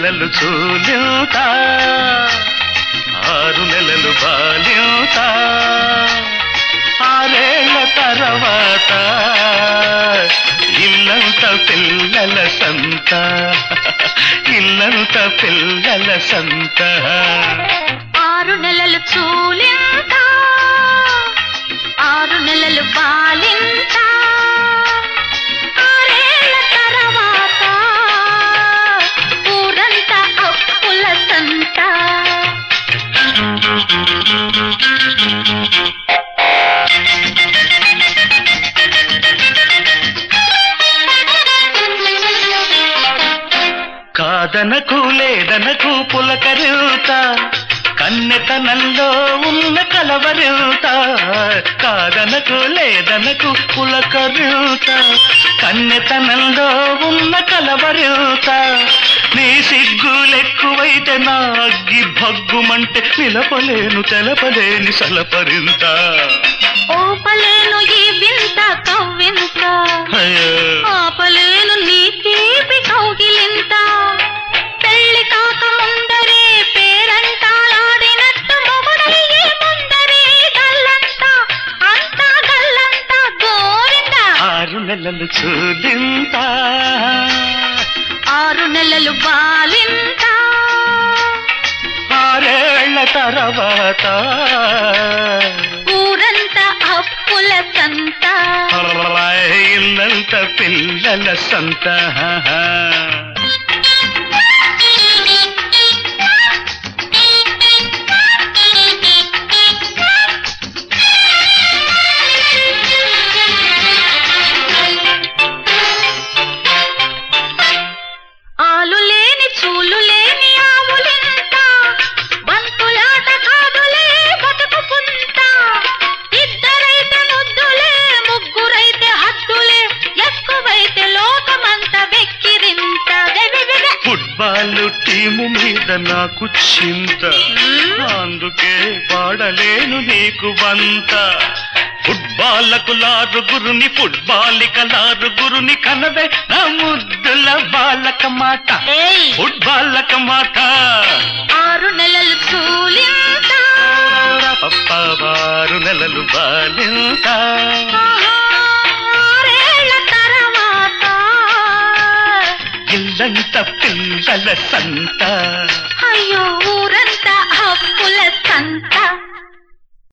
నెలలు చూలింత ఆరు నెలలు బాలింత ఆరేళ్ల తర్వాత ఇల్లంత పిల్లల సంత ఇల్లంత పిల్లల సంత ఆరు నెలలు చూలింత ఆరు నెలలు బాలింత ఆరేళ్ల తర్వాత ఊరంతా అప్పుల సంత కాదనకు లేదనకు పులకరిత కన్నెతనంలో ఉన్న కలవరిత కాదనకు లేదనకు పులకరిత కన్నెతనంలో ఉన్న కలవరిత నీ సిగ్గులెక్కువైతే నా అగ్గి భగ్గుమంటే నిలపలేను తెలపలేని సలపరింత ఓపలేను ఈ వింత కవ్వింత అయ్యో. ఆపలేను నీ తీపి కౌగిలింత పెళ్లి కాక ముందరే పేరంటాలాడినట్టు మొగుడయ్యే ముందరే గల్లంతా అంతా గల్లంతా గోరింద ఆరు నెలలు చూలింత ఆరు నెలలు బాలింత ఆరేళ్ల తర్వాత ఊరంతా అప్పుల సంత ఇల్లంత పిల్లల సంత ఆలు లేని చూలు లేని ఆవులింత బంతులాట కాదులే బతుకు పుంత ఇద్దరైతే ముద్దులే ముగ్గురైతే హద్దులే ఎక్కువైతే లోకమంత వెక్కిరింత వెవెవెవె. ఫుట్బాల్ టీము మీద నాకు చింత అందుకే పాడలేను నీకు వంత ఫుట్బాల్లకు లారుగురుని ఫుట్బాలిక లారుగురుని కనవే నా ముద్దుల బాలక మాట ఏయ్ ఫుట్బాలక మాట ఆరు నెలలు చూలింత పప్పారు నెలలు బాలింత ఆహా, ఆరేళ్ల తర్వాత ఇల్లంత పిల్లల సంత అయ్యో